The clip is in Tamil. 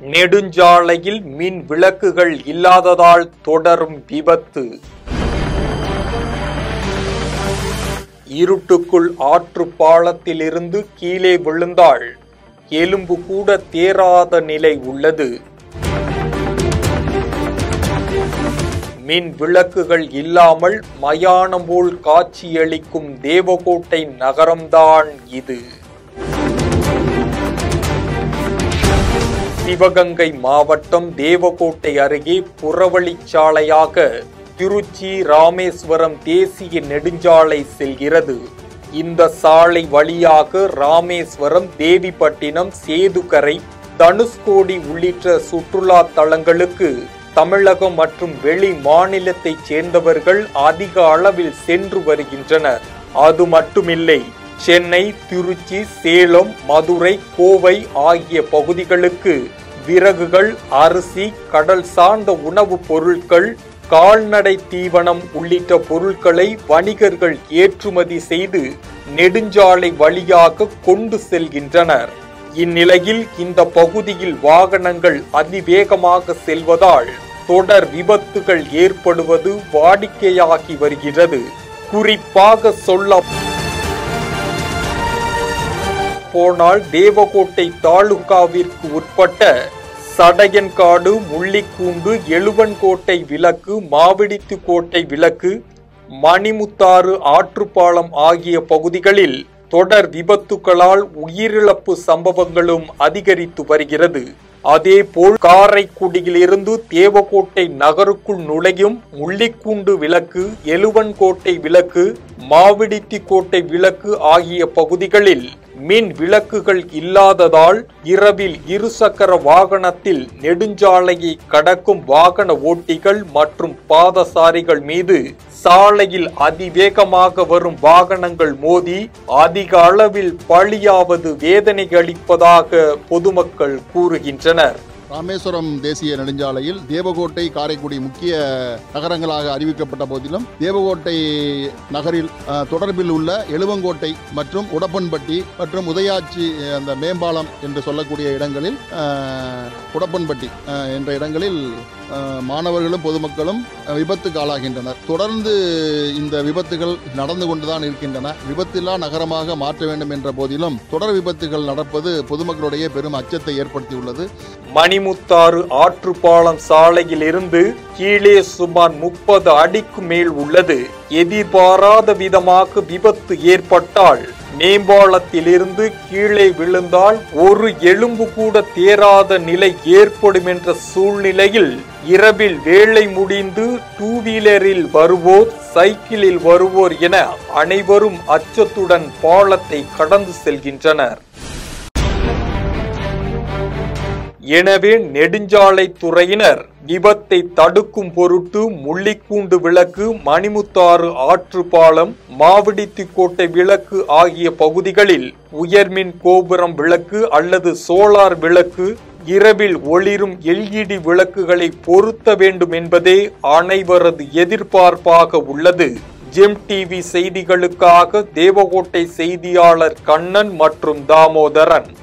நெடுஞ்சாலையில் மின் விளக்குகள் இல்லாததால் தொடரும் விபத்து இருட்டுக்குள் ஆற்று பாலத்திலிருந்து கீழே விழுந்தாள் எலும்பு கூட தேராத நிலை உள்ளது மின் விளக்குகள் இல்லாமல் மயானம் போல் காட்சியளிக்கும் தேவகோட்டை நகரம்தான் இது சிவகங்கை மாவட்டம் தேவகோட்டை அருகே புறவழிச்சாலையாக திருச்சி ராமேஸ்வரம் தேசிய நெடுஞ்சாலை செல்கிறது இந்த சாலை வழியாக ராமேஸ்வரம் தேவிப்பட்டினம் சேதுக்கரை தனுஷ்கோடி உள்ளிட்ட சுற்றுலா தலங்களுக்கு தமிழகம் மற்றும் வெளி மாநிலத்தைச் சேர்ந்தவர்கள் அதிக அளவில் சென்று வருகின்றனர் அது மட்டுமில்லை சென்னை திருச்சி சேலம் மதுரை கோவை ஆகிய பகுதிகளுக்கு விறகுகள் அரிசி கடல் சார்ந்த உணவுப் பொருட்கள் கால்நடை தீவனம் உள்ளிட்ட பொருட்களை வணிகர்கள் ஏற்றுமதி செய்து நெடுஞ்சாலை வழியாக கொண்டு செல்கின்றனர் இந்நிலையில் இந்த பகுதியில் வாகனங்கள் அதிவேகமாக செல்வதால் தொடர் விபத்துகள் ஏற்படுவது வாடிக்கையாகி வருகிறது குறிப்பாக சொல்ல போனால் தேவகோட்டை தாலுகாவிற்கு உட்பட்ட சடையன்காடு முள்ளிக்கூண்டு எழுவன்கோட்டை விலக்கு மாவிடித்து கோட்டை விலக்கு மணிமுத்தாறு ஆற்றுப்பாலம் ஆகிய பகுதிகளில் தொடர் விபத்துகளால் உயிரிழப்பு சம்பவங்களும் அதிகரித்து வருகிறது அதேபோல் காரைக்குடியிலிருந்து தேவக்கோட்டை நகருக்குள் நுழையும் முள்ளிக்கூண்டு விலக்கு எழுவன்கோட்டை விலக்கு மாவிடித்தி கோட்டை விலக்கு ஆகிய பகுதிகளில் மின் விளக்குகள் இல்லாததால் இரவில் இருசக்கர வாகனத்தில் நெடுஞ்சாலையை கடக்கும் வாகன ஓட்டிகள் மற்றும் பாதசாரிகள் மீது சாலையில் அதிவேகமாக வரும் வாகனங்கள் மோதி அதிக அளவில் பலியாவது வேதனை அளிப்பதாக பொதுமக்கள் கூறுகின்றனர் ராமேஸ்வரம் தேசிய நெடுஞ்சாலையில் தேவகோட்டை காரைக்குடி முக்கிய நகரங்களாக அறிவிக்கப்பட்ட போதிலும் தேவகோட்டை நகரில் அஹ், தொடர்பில் உள்ள எழுவங்கோட்டை மற்றும் உடப்பன்பட்டி மற்றும் உதயாச்சி அஹ், அந்த மேம்பாலம் என்று சொல்லக்கூடிய இடங்களில் அஹ், உடப்பன்பட்டி அஹ், என்ற இடங்களில் அஹ், மாணவர்களும் பொதுமக்களும் அஹ், விபத்துக்கு ஆளாகின்றனர் தொடர்ந்து இந்த விபத்துகள் நடந்து கொண்டுதான் இருக்கின்றன விபத்தில்லா நகரமாக மாற்ற வேண்டும் என்ற போதிலும் தொடர் விபத்துகள் நடப்பது பொதுமக்களிடையே பெரும் அச்சத்தை ஏற்படுத்தியுள்ளது மணிமுத்தாறு ஆற்றுப்பாலம் சாலையில் இருந்து கீழே சுமார் முப்பது அடிக்கு மேல் உள்ளது எதிர்பாராத விதமாக விபத்து ஏற்பட்டால் மேம்பாலத்திலிருந்து கீழே விழுந்தால் ஒரு எலும்பு கூட தேராத நிலை ஏற்படும் என்ற சூழ்நிலையில் இரவில் வேலை முடிந்து டூ வீலரில் வருவோர் சைக்கிளில் வருவோர் என அனைவரும் அச்சத்துடன் பாலத்தை கடந்து செல்கின்றனர் எனவே நெடுஞ்சாலை துறையினர் விபத்தை தடுக்கும் பொருட்டு முள்ளிக்கூண்டு விளக்கு மணிமுத்தாறு ஆற்று பாலம் மாவிடித்து கோட்டை விளக்கு ஆகிய பகுதிகளில் உயர்மின் கோபுரம் விளக்கு அல்லது சோலார் விளக்கு இரவில் ஒளிரும் எல்இடி விளக்குகளை பொருத்த வேண்டும் என்பதே அனைவரது எதிர்பார்ப்பாக உள்ளது ஜெம் டிவி செய்திகளுக்காக தேவகோட்டை செய்தியாளர் கண்ணன் மற்றும் தாமோதரன்